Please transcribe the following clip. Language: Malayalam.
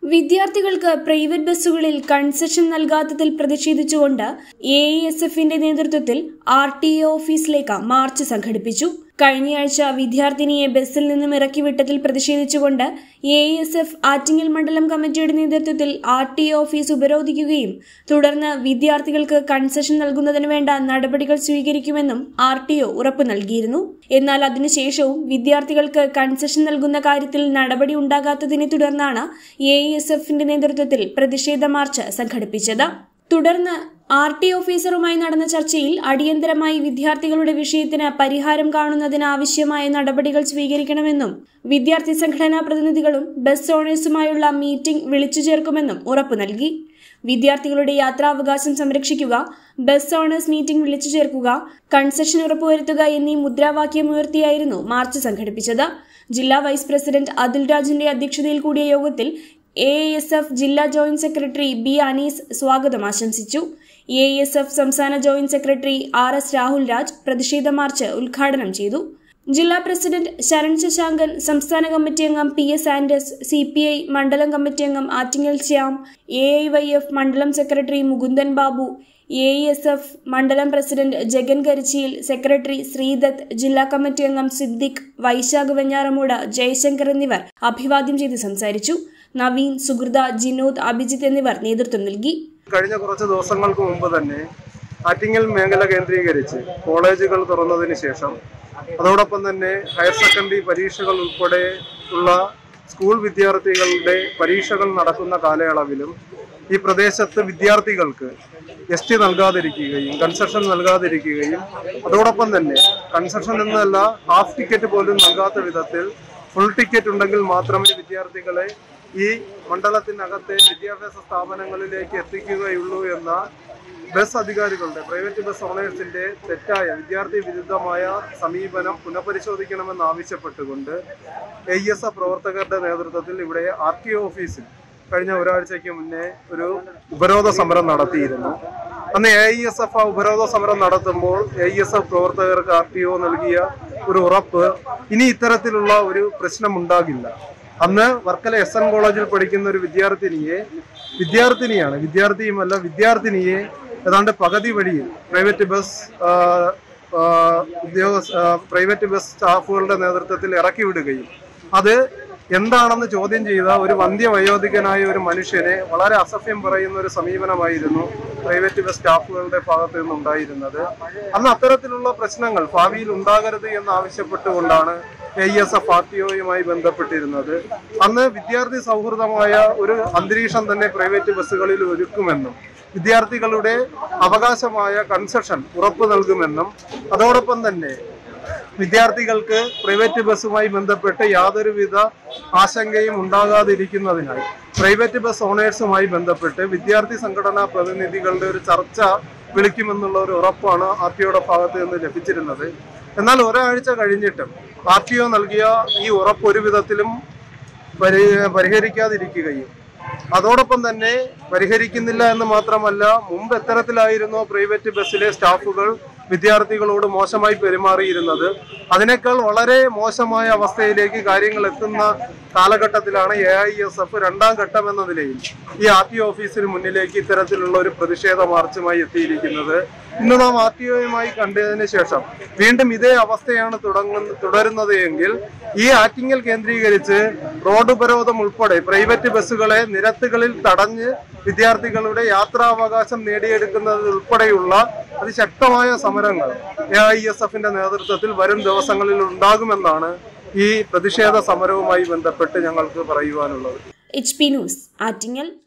വിദ്യാർത്ഥികൾക്ക് പ്രൈവറ്റ് ബസ്സുകളിൽ കൺസെഷൻ നൽകാത്തതിൽ പ്രതിഷേധിച്ചുകൊണ്ട് എ എസ് എഫിന്റെ നേതൃത്വത്തിൽ ആർ ടി ഒ ഓഫീസിലേക്ക് മാർച്ച് സംഘടിപ്പിച്ചു കഴിഞ്ഞയാഴ്ച വിദ്യാർത്ഥിനിയെ ബസ്സിൽ നിന്നും ഇറക്കിവിട്ടതിൽ പ്രതിഷേധിച്ചുകൊണ്ട് എ എസ് എഫ് ആറ്റിങ്ങൽ മണ്ഡലം കമ്മിറ്റിയുടെ നേതൃത്വത്തിൽ ആർ ടി ഒ ഓഫീസ് ഉപരോധിക്കുകയും തുടർന്ന് വിദ്യാർത്ഥികൾക്ക് കൺസെഷൻ നൽകുന്നതിന് വേണ്ട നടപടികൾ സ്വീകരിക്കുമെന്നും ആർ ടി ഒ ഉറപ്പു നൽകിയിരുന്നു എന്നാൽ അതിനുശേഷവും വിദ്യാർത്ഥികൾക്ക് കൺസെഷൻ നൽകുന്ന കാര്യത്തിൽ നടപടി ഉണ്ടാകാത്തതിനെ തുടർന്നാണ് എ എസ് എഫിന്റെ നേതൃത്വത്തിൽ പ്രതിഷേധ മാർച്ച് സംഘടിപ്പിച്ചത് തുടർന്ന് ആർ ടി ഓഫീസറുമായി നടന്ന ചർച്ചയിൽ അടിയന്തരമായി വിദ്യാർത്ഥികളുടെ വിഷയത്തിന് പരിഹാരം കാണുന്നതിന് ആവശ്യമായ നടപടികൾ സ്വീകരിക്കണമെന്നും വിദ്യാർത്ഥി സംഘടനാ പ്രതിനിധികളും ബസ് ഓണേഴ്സുമായുള്ള മീറ്റിംഗ് വിളിച്ചു ചേർക്കുമെന്നും ഉറപ്പു നൽകി വിദ്യാർത്ഥികളുടെ യാത്രാവകാശം സംരക്ഷിക്കുക ബസ് ഓണേഴ്സ് മീറ്റിംഗ് വിളിച്ചു ചേർക്കുക കൺസെഷൻ ഉറപ്പുവരുത്തുക എന്നീ മുദ്രാവാക്യമുയർത്തിയായിരുന്നു മാർച്ച് സംഘടിപ്പിച്ചത് ജില്ലാ വൈസ് പ്രസിഡന്റ് അതുൽ രാജിന്റെ അധ്യക്ഷതയിൽ കൂടിയ യോഗത്തിൽ എ എസ് എഫ് ജില്ലാ ജോയിന്റ് സെക്രട്ടറി ബി അനീസ് സ്വാഗതം ആശംസിച്ചു എ എസ് എഫ് സംസ്ഥാന joint secretary R S Rahul Raj പ്രതിഷേധ മാർച്ച് ഉദ്ഘാടനം ചെയ്തു ജില്ലാ പ്രസിഡന്റ് ശരൺ ശശാങ്കൻ സംസ്ഥാന കമ്മിറ്റി അംഗം പി എസ് ആൻഡസ് സി പി ഐ മണ്ഡലം കമ്മിറ്റി അംഗം Attingal Shyam A I Y F മണ്ഡലം secretary Mukundan Babu A S F മണ്ഡലം പ്രസിഡന്റ് ജഗൻ കരിച്ചിയിൽ സെക്രട്ടറി ശ്രീദത്ത് ജില്ലാ കമ്മിറ്റി അംഗം സിദ്ദിഖ് വൈശാഖ് വെഞ്ഞാറമൂട് ജയശങ്കർ എന്നിവർ അഭിവാദ്യം ചെയ്ത് സംസാരിച്ചു നവീൻ സുഹൃത ജിനോദ് അഭിജിത്ത് എന്നിവർ നേതൃത്വം നൽകി കഴിഞ്ഞ കുറച്ച് ദിവസങ്ങൾക്ക് മുമ്പ് തന്നെ ആറ്റിങ്ങൽ മേഖല കേന്ദ്രീകരിച്ച് കോളേജുകൾ തുറന്നതിന് ശേഷം അതോടൊപ്പം തന്നെ ഹയർ സെക്കൻഡറി പരീക്ഷകൾ ഉൾപ്പെടെ ഉള്ള സ്കൂൾ വിദ്യാർത്ഥികളുടെ പരീക്ഷകൾ നടക്കുന്ന കാലയളവിലും ഈ പ്രദേശത്ത് വിദ്യാർത്ഥികൾക്ക് എസ് ടി നൽകാതിരിക്കുകയും കൺസെഷൻ നൽകാതിരിക്കുകയും അതോടൊപ്പം തന്നെ കൺസെഷൻ എന്നല്ല ഹാഫ് ടിക്കറ്റ് പോലും നൽകാത്ത വിധത്തിൽ ഫുൾ ടിക്കറ്റ് ഉണ്ടെങ്കിൽ മാത്രമേ വിദ്യാർത്ഥികളെ ഈ മണ്ഡലത്തിനകത്തെ വിദ്യാഭ്യാസ സ്ഥാപനങ്ങളിലേക്ക് എത്തിക്കുകയുള്ളൂ എന്ന ബസ് അധികാരികളുടെ പ്രൈവറ്റ് ബസ് ഓണേഴ്സിന്റെ തെറ്റായ വിദ്യാർത്ഥി വിരുദ്ധമായ സമീപനം പുനഃപരിശോധിക്കണമെന്ന് ആവശ്യപ്പെട്ടുകൊണ്ട് എ എസ് എഫ് പ്രവർത്തകരുടെ നേതൃത്വത്തിൽ ഇവിടെ ആർ ടി ഒ ഓഫീസിൽ കഴിഞ്ഞ ഒരാഴ്ചയ്ക്ക് മുന്നേ ഒരു ഉപരോധ സമരം നടത്തിയിരുന്നു അന്ന് എ ഐ എസ് എഫ് ആ ഉപരോധ സമരം നടത്തുമ്പോൾ എ എസ് എഫ് പ്രവർത്തകർക്ക് ആർ ടി ഒ നൽകിയ ഒരു ഉറപ്പ് ഇനി ഇത്തരത്തിലുള്ള ഒരു പ്രശ്നം ഉണ്ടാകില്ല അന്ന് വർക്കല എസ് എൻ കോളേജിൽ പഠിക്കുന്ന ഒരു വിദ്യാർത്ഥിനിയെ വിദ്യാർത്ഥിനിയാണ് വിദ്യാർത്ഥിയുമല്ല വിദ്യാർത്ഥിനിയെ ഏതാണ്ട് പകുതി വഴിയിൽ പ്രൈവറ്റ് ബസ് ആ, ആ, ഉദ്യോഗസ്ഥ ആ, പ്രൈവറ്റ് ബസ് സ്റ്റാഫുകളുടെ നേതൃത്വത്തിൽ ഇറക്കി വിടുകയും അത് എന്താണെന്ന് ചോദ്യം ചെയ്ത ഒരു വന്ധ്യവയോധികനായ ഒരു മനുഷ്യനെ വളരെ അസഭ്യം പറയുന്ന ഒരു സമീപനമായിരുന്നു പ്രൈവറ്റ് ബസ് സ്റ്റാഫുകളുടെ ഭാഗത്ത് നിന്നുണ്ടായിരുന്നത് അന്ന് അത്തരത്തിലുള്ള പ്രശ്നങ്ങൾ ഭാവിയിൽ ഉണ്ടാകരുത് എന്ന് ആവശ്യപ്പെട്ടുകൊണ്ടാണ് A S F R T ഒയുമായി ബന്ധപ്പെട്ടിരുന്നത് അന്ന് വിദ്യാർത്ഥി സൗഹൃദമായ ഒരു അന്തരീക്ഷം തന്നെ പ്രൈവറ്റ് ബസ്സുകളിൽ ഒരുക്കുമെന്നും വിദ്യാർത്ഥികളുടെ അവകാശമായ കൺസെഷൻ ഉറപ്പു നൽകുമെന്നും അതോടൊപ്പം തന്നെ വിദ്യാർത്ഥികൾക്ക് പ്രൈവറ്റ് ബസ്സുമായി ബന്ധപ്പെട്ട് യാതൊരുവിധ ആശങ്കയും ഉണ്ടാകാതിരിക്കുന്നതിനായി പ്രൈവറ്റ് ബസ് ഓണേഴ്സുമായി ബന്ധപ്പെട്ട് വിദ്യാർത്ഥി സംഘടനാ പ്രതിനിധികളുടെ ഒരു ചർച്ച വിളിക്കുമെന്നുള്ള ഒരു ഉറപ്പാണ് ആർ ടിഒയുടെ ഭാഗത്ത് നിന്ന് ലഭിച്ചിരുന്നത് എന്നാൽ ഒരാഴ്ച കഴിഞ്ഞിട്ടും ആർ ടി ഒ നൽകിയ ഈ ഉറപ്പ് ഒരു വിധത്തിലും പരി പരിഹരിക്കാതിരിക്കുകയും അതോടൊപ്പം തന്നെ പരിഹരിക്കുന്നില്ല എന്ന് മാത്രമല്ല മുമ്പ് എത്തരത്തിലായിരുന്നോ പ്രൈവറ്റ് ബസ്സിലെ സ്റ്റാഫുകൾ വിദ്യാർത്ഥികളോട് മോശമായി പെരുമാറിയിരുന്നത് അതിനേക്കാൾ വളരെ മോശമായ അവസ്ഥയിലേക്ക് കാര്യങ്ങൾ എത്തുന്ന കാലഘട്ടത്തിലാണ് എ ഐ എസ് എഫ് രണ്ടാം ഘട്ടം എന്ന നിലയിൽ ഈ ആർ ടി ഓഫീസിന് മുന്നിലേക്ക് ഇത്തരത്തിലുള്ള ഒരു പ്രതിഷേധ മാർച്ചുമായി എത്തിയിരിക്കുന്നത് ഇന്ന് നാം ആർ ടി ഒയുമായി കണ്ടതിന് ശേഷം വീണ്ടും ഇതേ അവസ്ഥയാണ് തുടങ്ങുന്ന തുടരുന്നത് എങ്കിൽ ഈ ആറ്റിങ്ങൽ കേന്ദ്രീകരിച്ച് റോഡ് ഉപരോധം ഉൾപ്പെടെ പ്രൈവറ്റ് ബസ്സുകളെ നിരത്തുകളിൽ തടഞ്ഞ് വിദ്യാർത്ഥികളുടെ യാത്രാവകാശം നേടിയെടുക്കുന്നത് ഉൾപ്പെടെയുള്ള അതിശക്തമായ സമരങ്ങൾ എ ഐ എസ് എഫിന്റെ നേതൃത്വത്തിൽ വരും ദിവസങ്ങളിൽ ഉണ്ടാകുമെന്നാണ് ഈ പ്രതിഷേധ സമരവുമായി ബന്ധപ്പെട്ട് ഞങ്ങൾക്ക് പറയുവാനുള്ളത് എച്ച് പി ന്യൂസ് ആറ്റിങ്ങൽ